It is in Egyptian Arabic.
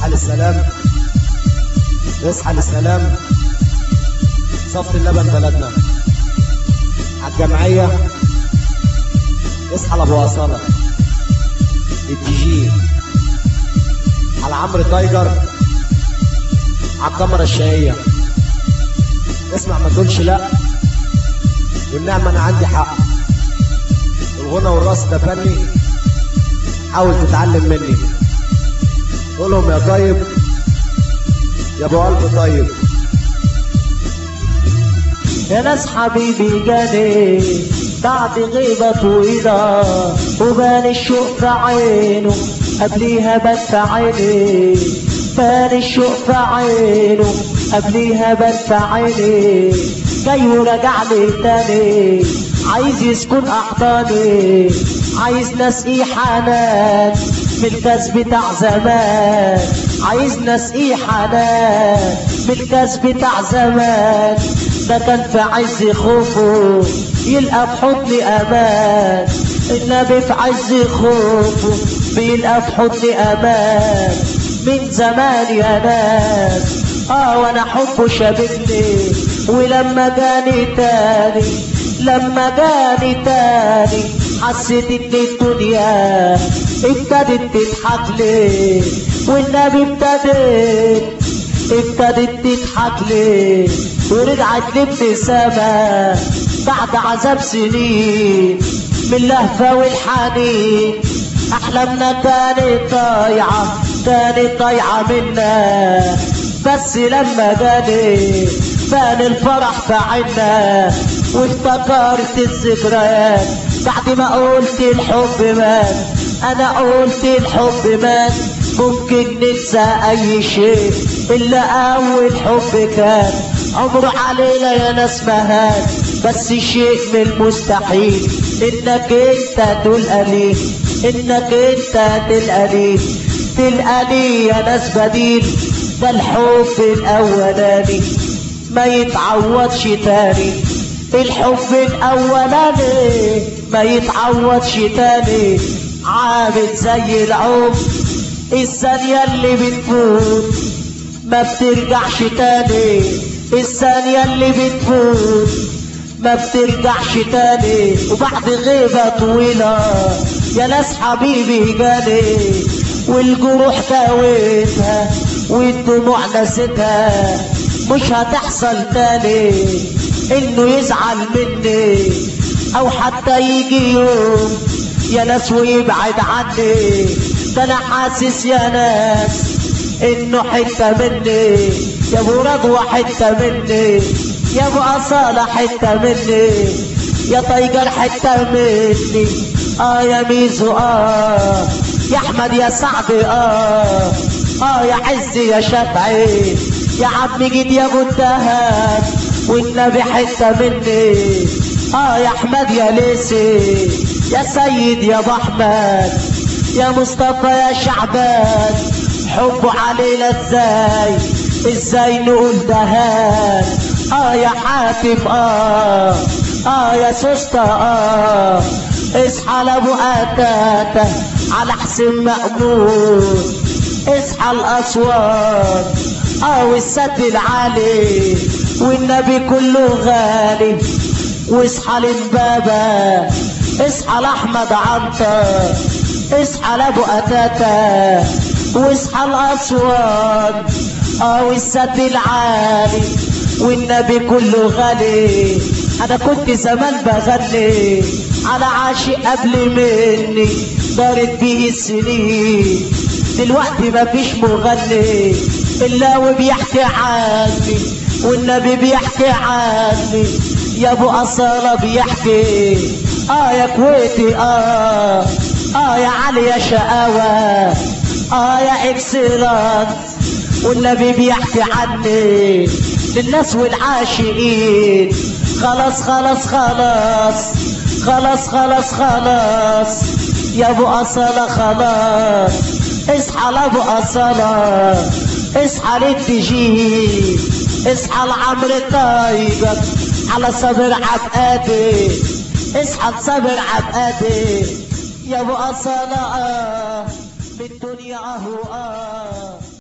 اصحى للسلام اصحى للسلام صفت اللبن بلدنا عالجمعية اصحى لابو أصالة الدي جي على عمرو تايجر على الكاميرا الشقية اسمع ما تقولش لا والنعمة أنا عندي حق الغنى والرقص ده فني حاول تتعلم مني قولهم يا طيب يا ابو قلب طيب يا ناس حبيبي جاني بعد غيبة طويلة وبان الشوق في عينه قبليها بان في عيني بان الشوق في عينه قبليها بان في عيني جاي ورجع لي تاني عايز يسكن احضاني عايز ناس ايه حنان من الكاس بتاع زمان عايز ناس ايه حنان من الكاس بتاع زمان ده كان في عز خوفه يلقى في حضن امان النبي في عز خوفه بيلقى في حضن امان من زمان يا ناس اه وانا حبه شابكني ولما جاني تاني لما جاني تاني حسيت ان الدنيا ابتدت تضحك لي والنبي ابتدت ابتدت تضحك لي ورجعت لابتسامة بعد عذاب سنين من اللهفة والحنين أحلامنا كانت ضايعة كانت ضايعة منا بس لما جاني بان الفرح في عنا وافتكرت الذكريات بعد ما قلت الحب مات انا قلت الحب مات ممكن ننسى اي شيء الا اول حب كان عمره علينا يا ناس مهان بس شيء من المستحيل انك انت تلقى لي انك انت تلقى لي تلقى لي يا ناس بديل ده الحب الاولاني ما يتعوضش تاني الحب الاولاني ما يتعوضش تاني عامل زي العمر الثانية اللي بتفوت ما بترجعش تاني الثانية اللي بتفوت ما بترجعش تاني وبعد غيبة طويلة يا ناس حبيبي جالي والجروح داوتها والدموع نسيتها مش هتحصل تاني انه يزعل مني او حتى يجي يوم يا ناس ويبعد عني ده انا حاسس يا ناس انه حتة مني يا ابو رضوى حتة مني يا ابو اصالة حتة مني يا طيجر حتة مني اه يا ميزو اه يا احمد يا سعد اه اه يا عز يا شفعي يا عم جيد يا ابو الدهب والنبي حتة مني اه يا احمد يا ليسي يا سيد يا ابو احمد يا مصطفى يا شعبان حبه علينا ازاي ازاي نقول دهان اه يا حاتم اه اه يا سوسته اه اصحى لابو اتاته على حسين مأمون اصحى الاسوار اه والسد العالي والنبي كله غالي واصحى لمبابا اصحى لاحمد عنتر اصحى لابو اتاتا واصحى الاسوان اه والسد العالي والنبي كله غالي انا كنت زمان بغني على عاشق قبل مني دارت بيه السنين دلوقتي مفيش مغني الا وبيحكي عني والنبي بيحكي عني يا ابو اصاله بيحكي اه يا كويتي اه اه يا علي يا شقاوه اه يا اكسلانس والنبي بيحكي عني للناس والعاشقين خلاص خلاص خلاص خلاص خلاص خلاص يا ابو اصاله خلاص اصحى لابو اصاله اصحى للتجي اصحى لعمرو طيبك على صبر عبقاتي اصحى لصبر عبقاتي يا ابو اصاله آه بالدنيا اهو اه